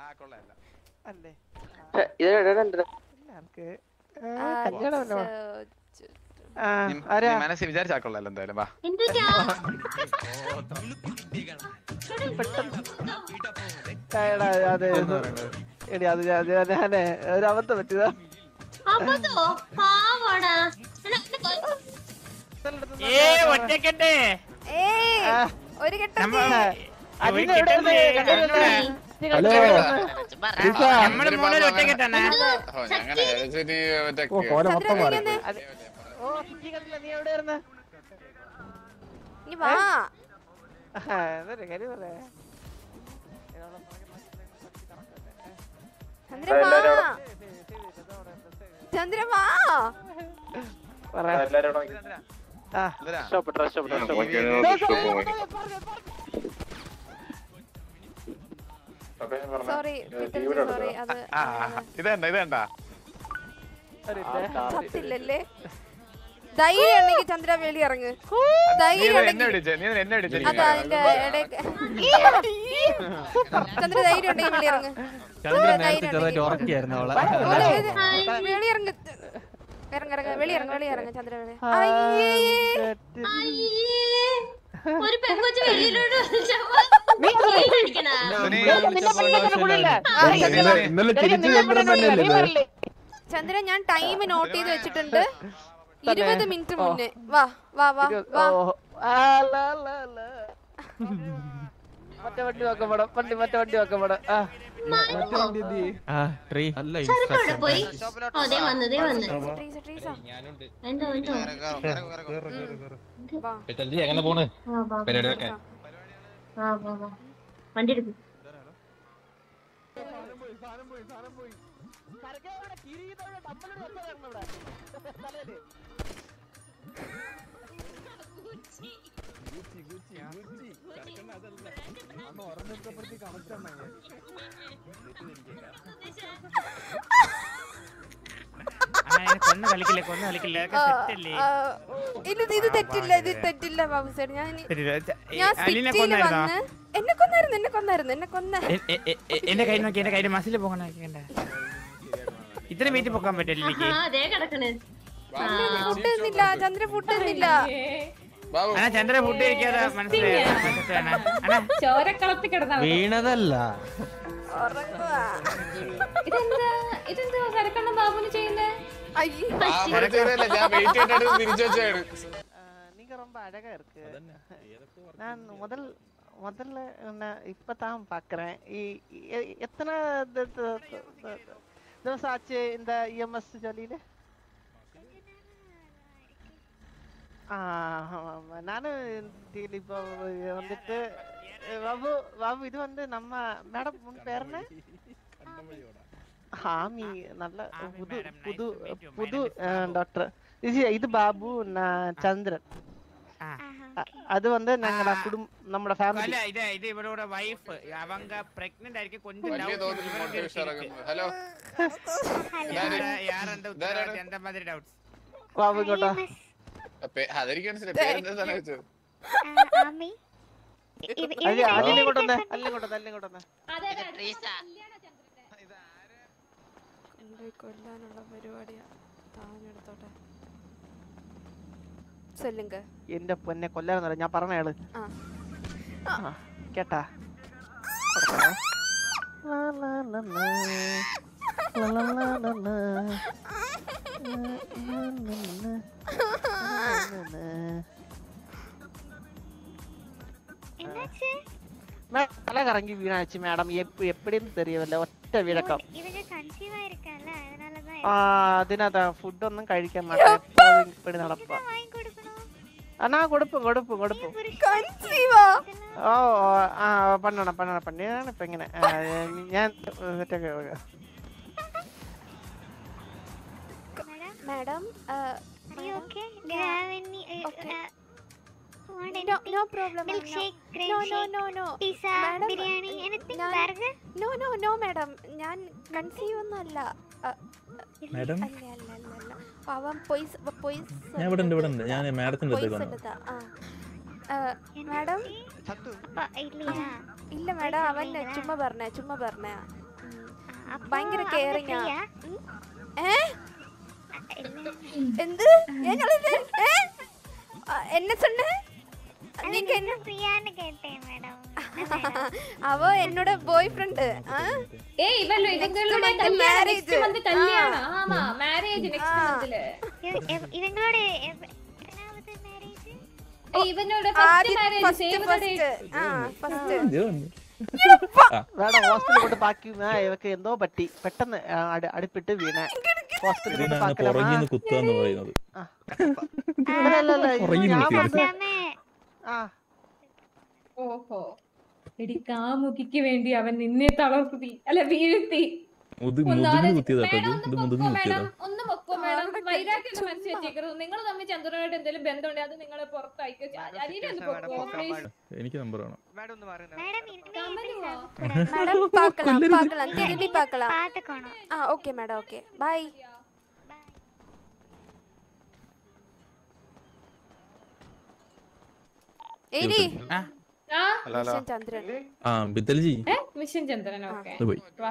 കൊള്ളാല്ല അല്ലേ ഇതിനുണ്ട് എല്ലാർക്ക് കല്യാണമല്ലോ ആ നീ- ആരാ നീ മനസ്സിൽ വിചാരിച്ചാ കൊള്ളാലോ എന്തായാലും വാ എടാ, അതെ എടി അത് ഞാൻ ഞാൻ- ഞാനേ ഒരു അബദ്ധം പറ്റിയതാ അബദ്ധോ പാവാടാ ഏ ഒറ്റക്കെട്ട് ഏയ് ആ, ഒരു കെട്ടം നമ്മ- അതിന് ഒരു എവിടെ കെട്ടല്ലേ? ഇരുന്ന് കണ്ടിരുന്നേ? നീ ഹലോ. കണ്ടിരുന്നേ? നമ്മുടെ മോളിൽ ഒറ്റക്കെട്ടാണ് ഓ കോല മൊത്തം മാറി അത്- ഓ നീ കണ്ടില്ല നീ എവിടെ ഇരുന്ന് നീ വാ എന്തൊരു കാര്യം പറയാ ചന്ദ്ര വാ ചന്ദ്ര വാ പറയാ ആ ഇവരാ. ഇഷ്ടപ്പെട്ടു ഇഷ്ടപ്പെട്ടു സോറി സോറി അത് ആ ഇതേണ്ട ഇതേണ്ട ഒരു മിനിറ്റ്. സത്തില്ലല്ലേ ധൈര്യം ഉണ്ടെങ്കിൽ ചന്ദ്ര വെളി ഇറങ്ങ് നീ ധൈര്യം ഇത് എന്നെ ഉണ്ടെങ്കിൽ വിളിച്ചേ നീ ഇത് എന്നെ വിളിച്ചേ അതാ അതിന്റെ ഇടയ്ക്ക് ചന്ദ്ര ധൈര്യം ഉണ്ടെങ്കിൽ വെളി ഇറങ്ങ് ചന്ദ്രൻ ധൈര്യം നേരത്തെ ചെറുതായിട്ട് ഉണ്ടെങ്കിൽ. ഉറക്കിയായിരുന്നു അവളെ ഓലെ ഇത് വെളി ഇറങ്ങ് ഇറങ്ങ ഇറങ്ങ വെളി ഇറങ്ങ വെളി ഇറങ്ങ ചന്ദ്ര വെളി അയ്യേ അയ്യേ ഒരു പെങ്കൊച്ച് വെളിയിലോട്ട് അടിക്കണ സുനി, നിന്നെ പറ്റിക്കാൻ കൂടിയില്ല. ഇന്നലെ ഇന്നലെ തിരിച്ചു ചന്ദ്രൻ തന്നെയല്ലേ ഇത്? ചന്ദ്ര ഞാൻ ടൈം നോട്ട് ചെയ്ത് വെച്ചിട്ടുണ്ട് ഇരുപത് മിനിറ്റ് മുന്നേ വാ വാ വാ വാ ഓ, ആ, ല, ല, ല. മറ്റേ വണ്ടി വെക്കപ്പെടാം വണ്ടി മറ്റേ വണ്ടി വെക്കപ്പെടാം ആ ആ ട്രീ നല്ല അവിടെ പോയി ഓ ദേ വന്നു ദേ വന്നു ട്രീസ ട്രീസ എന്തോ എന്തോ വാ എങ്ങനെ പോണ് വാ, വാ, പരിപാടിയൊക്കെ വാ, വാ, വാ. വണ്ടി എടുക്കും കൊന്ന് കളിക്കില്ല കൊന്ന് കളിക്കില്ല ആ, സെറ്റല്ലേ ആ, ഇത് ഇത് തെറ്റില്ല ഇത് തെറ്റില്ല ബാബു സാർ ഞാൻ ഇനി- ശരി, ച- ഏ, ഞാൻ അലീനെ സിറ്റിയിൽ കൊന്നായിരുന്നോ വന്ന് എന്നെ കൊന്നായിരുന്നു എന്നെ കൊന്നായിരുന്നു എന്നെ കൊന്ന എ- എ- എ- എ- എന്റെ കൈ നോക്കി എന്റെ കയ്യിൽ മസിൽ പോകണ നോക്കിക്കണ്ട ഇത്ര വീട്ടിൽ പൊക്കാൻ പറ്റില്ല എനിക്ക് ആ ദേ കിടക്കണേ ഫുഡ് തന്നില്ല ചന്ദ്ര ഫുഡ് തന്നില്ല അണ്ണാ ചന്ദ്ര ഫുഡ് കഴിക്കാതെ മനസ്സിലായോ അണ്ണാ ചോരക്കളത്തി കിടന്നാ വീണതല്ല ഉറങ്ങുവാ. ഇതെന്താ ഇതെന്താ സരക്കണ്ണ ബാബുന് ചെയ്യുന്നേ അയ്യേ. ഞാൻ വെയിറ്റ് ചെയ്തിട്ട് തിരിച്ചു വെച്ചാണ് நீங்க ரொம்ப அழகா இருக்கு நான் முதல் முதல்ல உன்னை இப்பதான் பாக்குறேன் இ- எ- எத்தனை த- த- த- த- ദിവസം ആச்சு இந்த இஎம்எஸ் ஜொலியில ஆ ஆமா. நானும் இதுல இப்போ வந்துட்டு பாபு பாபு இது வந்து நம்ம மேடம் உன் பேர் என்ன ஆமி நல்ல ஆமி புது madam, nice புது to meet you. My புது name is Babu. டாக்டர் இது இது பாபு நான் சந்திரன் ആ. அ- அது வந்து நாங்க குடும்பம் நம்மளோட ஃபேமிலி അല്ല ഇത് ഇത് ഇവരോட വൈഫ് அவங்க പ്രഗ്നന്റ് ആയിരിക്കും கொஞ்சம் വലിയ doubt തോതിൽ ഇവർക്ക് മോട്ടിവേഷൻ இருக்கு. ഇറങ്ങുന്നു ഹലോ யார- யாரெந்த உத்தரவாதி அந்த மாதிரி doubts பாபு இங்கோட்டா അതെനിക്ക് മനസ്സിലായി പേരെന്താ സ്ഥലം വെച്ചത് அது அள்ளி கொண்டு வந்தேன் அள்ளி கொண்டு வந்தேன் அள்ளி கொண்டு வந்தேன் കൊണ്ടുപോയി കൊല്ലാനുള്ള പരിപാടിയാ താനെടുത്തോട്ടെ சொல்லுங்க എന്റെ പൊന്നെ കൊല്ലാന്ന് ഞാൻ പറഞ്ഞ ആള് ആ. ആ, കേട്ടാ കൊടുക്കണേ. ലാ, ലാ, ലാ, ലാ. ലാ, ലാ, ലാ, ലാ, ലാ. ലാ, ലാ, ലാ, ലാ. ലാ, ലാ, ലാ. மே- தலை கறங்கி வீணாச்சு மேடம் எப்ப எப்படின்னு தெரியவில்லை ஒറ്റ விளக்கம் இவங்க கன்சீவ் ஆயிருக்கால அதனாலதான் ആ അതിനകത്ത് ഫുഡ് ഒന്നും കഴിക്കാൻ മാட்டேன் എപ്പോഴും ഇപ്പടി നടപ്പാ வாங்கி கொடுக்கணும் അണ്ണാ കൊടുപ്പും കൊടുപ്പും കൊടുപ്പും കൺസീവാ ഓ ഓ, ആ പണ്ണണം പണ്ണണം പണ്ണിയാണ് ഇപ്പൊ ഇങ്ങനെ ആ, ഞാൻ സെറ്റൊക്കെ madam Are you okay? Do you have any uh, Okay. uh, want no anything? No problem Milkshake, cream no no shake, no no pizza, Madam, biryani, anything? ഞാൻ- Burger? No no no madam ഞാൻ conceive ഒന്നും അല്ല അ, madam അല്ല അല്ല അല്ല അല്ല അവൻ പൊയ്സ് പൊയ്സ് ഞാൻ ഇവിടെ ഉണ്ട് ഇവിടെ ഉണ്ട് ഞാൻ മാഡത്തിന്റെ അടുത്തേക്ക് പൊയ്സ് വന്നു എടുത്താ ആ മാഡം Uh, இல்லையா? ഇല്ല മാഡം അവൻ ചുമ്മാ പറഞ്ഞ ചുമ്മാ പറഞ്ഞ അപ്പൊ ഭയങ്കര அவங்க കെയറിംഗ് free-யா? ഏ இல்ல. എന്ത് ഞങ്ങളിത് ഏ ആ, എന്നെ சொன்ன அது நீங்க என்ன நீங்க free-யான்னு கேட்டேன் madam. என்ன madam? അവ എന്നോட ബോയ് ഫ്രണ്ട് ஏய் இவன் இவங்களோட month கல்யாணம் marriage. நெக்ஸ்ட் வந்து கல்யாணம் ஆ. ஆமா மேரேஜ் நெக்ஸ்ட் ஆ. மந்த்ல இவ- இவ- இவங்களோட எவ- எத்தனாவது marriage? ஏய் இவனோட ஃபர்ஸ்ட் ആദ്യം மேரேஜ் ഫസ്റ്റ് சேவ் ഫസ്റ്റ് ആ ഫസ്റ്റ് വേണം ഹോസ്പിറ്റലിൽ കൊണ്ട് ബാക്കി ഇവക്ക് എന്തോ പറ്റി പെട്ടെന്ന് ആ, അടി- അടിപ്പിട്ട് വീണ ഹോസ്പിറ്റലിൽ കൊണ്ട് ഇതിനാണ് പാക്കലമ്മ പുറകിന്ന് കുത്തുക പറയുന്നത് അല്ല അല്ല അല്ല ഇത് പുറകിൽ ഞാൻ നിൽക്കരുത്. വന്ന് எல்லாமே ആ ഓഹോ എടി കാമുകിക്ക് വേണ്ടി അവൻ നിന്നെ തളർത്തി അല്ല വീഴ്ത്തി മുതു ഒന്ന് മുതുകിന് ആലോചി- കുത്തിയതാട്ടോ മേഡം ഇത് ഒന്ന് ഇത് പൊക്കോ മുതുകിന് കുത്തിയതാ മേഡം ഒന്ന് പൊക്കോ മേഡം വൈരാഗ്യം ഒന്ന് മനസ്സിൽ വെച്ചേക്കരുത് നിങ്ങൾ തമ്മിൽ ചന്ദ്രനായിട്ട് എന്തെങ്കിലും ബന്ധമുണ്ടെങ്കിൽ അത് നിങ്ങളെ പുറത്തയക്കോ അലീന ഒന്ന് പൊക്കോ പ്ലീസ് എനിക്ക് നമ്പർ വേണം மேடம் இனிமே കമലുവോ மேடம் பார்க்கலாம் பார்க்கலாம் திரும்பி பார்க்கலாம் பாத்துக்கணும் ஆ ஓகே மேடம் ஓகே பாய் ഏരി ആ മിസ്റ്റർ ചന്ദ്രൻ ആ ബിത്തൽജി ഏ മിഷൻ ചന്ദ്രൻ ഓക്കെ അത് പോയി വാ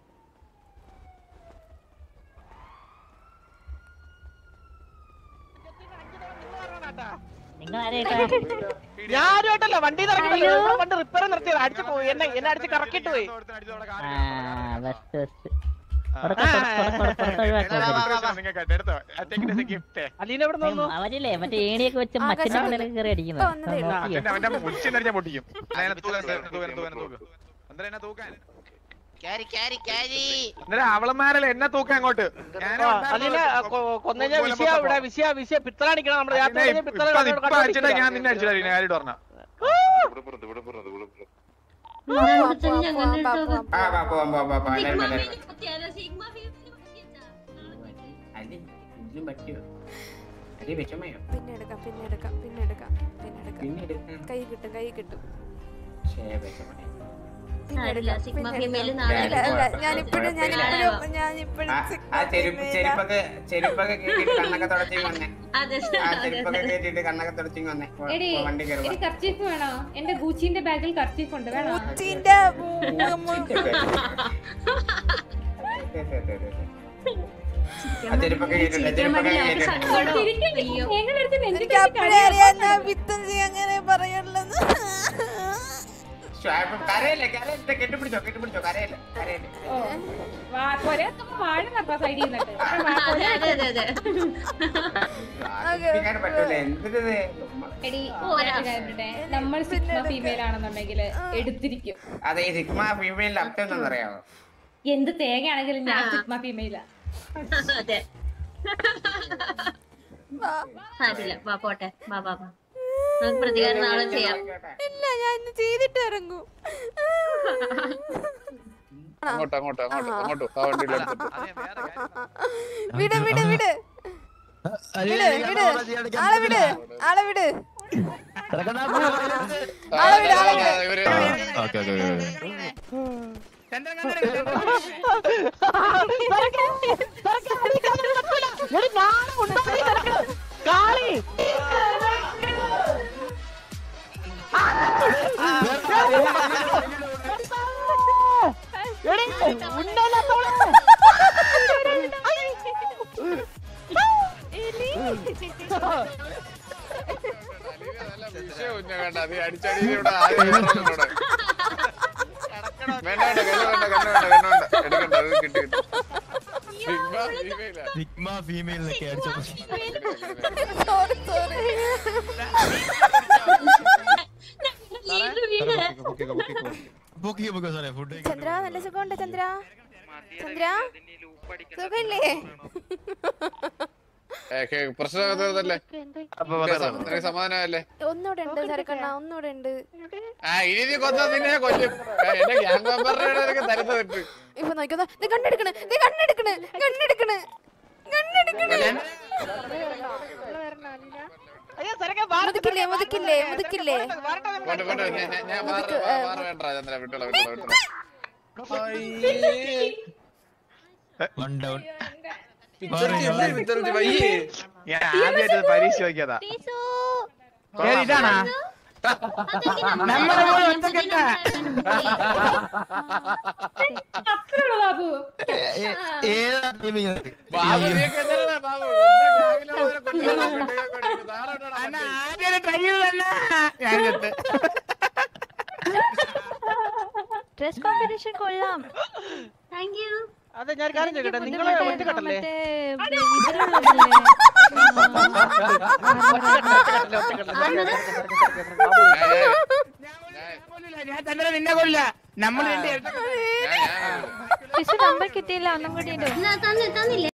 ഞാനുമായിട്ടല്ല വണ്ടി ഇറങ്ങിയല്ലോ വണ്ടി റിപ്പയർ നിർത്തിയത് അടിച്ചു പോയി എന്നെ എന്നെ അടിച്ച് കറക്കിട്ട് പോയി ഗിഫ്റ്റ് അലീന എവിടെ നിന്ന് അവരില്ലേ മറ്റേ ഏണിയൊക്കെ വെച്ച് മച്ചിന്റെ മണ്ടയിലൊക്കെ കയറി അടിക്കുന്നത് ഇപ്പൊ വന്നതേ ഉള്ളൂ. അവന്റെ അവന്റെ മുച്ചിനടിച്ച പൊട്ടിക്കും അതിനെ തൂക്കാൻ തൂക്കാൻ തൂക്കാൻ തൂക്കാൻ തൂക്കാൻ എന്താ എന്നെ തൂക്കാൻ എന്നിട്ട് അവളന്മാരല്ലേ എന്നെ തൂക്കാൻ അങ്ങോട്ട് ഞാനേ അലീന കൊന്നഞ്ഞ വിഷയ ഇവിടെ വിഷയ വിഷയ പിത്തളടിക്കണം നമ്മുടെ രാത്രി കഴിഞ്ഞ പിത്തള ഇപ്പൊ ഇപ്പൊ അടിച്ചിട്ട് ഞാൻ നിന്നെ അടിച്ചിട്ടാ കാര്യമായിട്ട് പറഞ്ഞ പിന്നെ എടുക്കാം പിന്നെ എടുക്കാം പിന്നെ എടുക്കാം പിന്നെ എടുക്കാം കൈ കിട്ടും കൈ കിട്ടും പിന്നെ സാരില്ല, എടുക്കാം, സിഗ്മ പിന്നെ ഫീമെയിൽ എടുക്കാം. നാളെ ഇല്ല, ഇല്ല, ഞാനിപ്പോഴും ഞാനിപ്പോഴും ഞാനിപ്പോഴും സിഗ്മ ഫീമെയിലാ. ചെരുപ്പൊക്കെ ചെരുപ്പൊക്കെ കേട്ടിട്ട് കണ്ണൊക്കെ തുടച്ചു വന്നേ അതെ ആ ചെരുപ്പൊക്കെ കേട്ടിട്ട് കണ്ണൊക്കെ തുടച്ചു വന്നേ പോ- എടി പോ വണ്ടി കയറുക എടി കർച്ചീഫ് വേണോ എന്റെ ഗൂച്ചിന്റെ ബാഗിൽ കർച്ചീഫ് ഉണ്ട് വേണോ ഉച്ചിന്റെ ആ ചെരുപ്പൊക്കെ കേട്ടിട്ട് ചെരുപ്പൊക്കെ കേട്ടിട്ട് ചിരിക്കല്ലേ? ഞങ്ങളുടെ അടുത്ത് നെഞ്ചിൽ എനിക്ക് അപ്പോഴേ അറിയാം ഞാൻ വിത്തം അങ്ങനെ പറയുള്ളത് ശ്വാ- കരയല്ലേ കരയല്ലേ കെട്ടിപ്പിടിച്ചോ കെട്ടിപ്പിടിച്ചോ കരയല്ലേ കരയല്ലേ ഓ, വാ- കൊരേ തുമ്പ് വാഴ നട്ടാ സൈഡിൽ നിന്നിട്ട് പക്ഷെ വാ- അതെ കൊരേ അതെ അതെ അതെ ആശ്വസിപ്പിക്കാൻ പറ്റൂല എന്തിനത് എടി ഓ, ഞാൻ ഒരു കാര്യം പറയട്ടെ? നമ്മൾ സിഗ്മ ഫീമെയിൽ ആണെന്നുണ്ടെങ്കിൽ എടുത്തിരിക്കും അതെ ഈ സിഗ്മ ഫീമെയിൽ അപ്റ്റ എന്നറിയാമോ എന്ത് തേങ്ങയാണെങ്കിലും ഞാൻ സിഗ്മ ഫീമെയിലാ അതെ സാരില്ല വാ പോട്ടെ വാ വാ വാ നമുക്ക് പ്രതികാരം നാളെ ചെയ്യാം ഇല്ല ഞാൻ ഇന്ന് ചെയ്തിട്ട് ഇറങ്ങൂ അങ്ങോട്ട് അങ്ങോട്ട് അങ്ങോട്ട് അങ്ങോട്ട് ആ വണ്ടിയിൽ എടുത്തിട്ട് വിട് വിട് വിട് വിട് വിട് ആളെ വിട് ആളെ വിട് ആളെ വിട് ആളെ വിട് ഇവര് ഓക്കെ ഓക്കെ കാളി എടി, ഉണ്ടല്ലാത്തവളെ. വിഷയം ഉന്ന വേണ്ട നീ അടിച്ചടി ഇവിടെ ആദ്യം കയറണം ഇവിടെ. വേണ്ട വേണ്ട കല്ല് വേണ്ട കല്ല് വേണ്ട കല്ല് വേണ്ട എടുക്കണ്ട അത് കിട്ടി കിട്ടി സിഗ്മ ഫീമെയിലാ സിഗ്മ ഫീമെയിൽ എന്നൊക്കെ അടിച്ചു സോറി സോറി പൊക്കിക്കോ പൊക്കോ സാറേ ഫുഡ് ചന്ദ്ര നല്ല സുഖമുണ്ട് ചന്ദ്ര ചന്ദ്ര സുഖമില്ലേ പ്രശ്നമല്ലേ നിനക്ക് സമാധാനമല്ലേ ഒന്നുകൂടെ ഉണ്ട് സരക്കണ്ണ ഒന്നുകൂടെ ഉണ്ട് ആ ഇനി നീ കൊന്ന നിന്നെ ഞാൻ കൊല്ലും ആ, എന്റെ ഗ്യാങ് മെമ്പറുടെ നിനക്ക് തരുന്നത് ഇപ്പൊ നോക്കിയോ നീ കണ്ണെടുക്കണ് നീ കണ്ണെടുക്കണ് കണ്ണെടുക്കണ് കണ്ണെടുക്കണ് അയ്യോ സരക്കെ വാ മുതുക്കില്ലേ മുതുക്കില്ലേ മുതുക്കില്ലേ പോട്ടെ പോട്ടെ ഞാൻ ഞാൻ- ഞാൻ മാറ മാറ വേണ്ട ചന്ദ്ര വിട്ടോളാം വിട്ടോളാം വിട്ടോളാം വൺ ഡൗൺ ഞാൻ ആദ്യമായിട്ട് പരീക്ഷ നോക്കിയതാ ഇതാണാ നമ്മളെ പോലെ ഒറ്റക്കെട്ടാ അത്രയുള്ളൂ ബാബു ബാബു നീയൊക്കെ എന്തിനാ ബാബു? എന്താ ഗാങ്ങിലെ പോലെ കൊല്ലുവാ? പെണ്ണുങ്ങളെ കൊണ്ടിട്ട്. നാളെ ഇടാടാ അണ്ണാ പട്ടി. ആദ്യം ട്രൈ ചെയ്തണ്ണാ ഞാൻ ചത്ത് ഡ്രസ് കോമ്പിനേഷൻ കൊള്ളാം താങ്ക് യു അതെ ഞാൻ ഒരു കാര്യം ചോദിക്കട്ടെ നിങ്ങള് ഒറ്റക്കെട്ടല്ലേ മറ്റേ ഇതിലുള്ളതല്ലേ ഞാൻ കൊല്ലില്ല ഞാൻ തന്നെ നിന്നെ കൊല്ല നമ്മൾ രണ്ട് ഇരട്ട ടീച്ചർ നമ്പർ കിട്ടിയില്ല ഒന്നും കൂടി ഉണ്ട് തന്നില്ലേ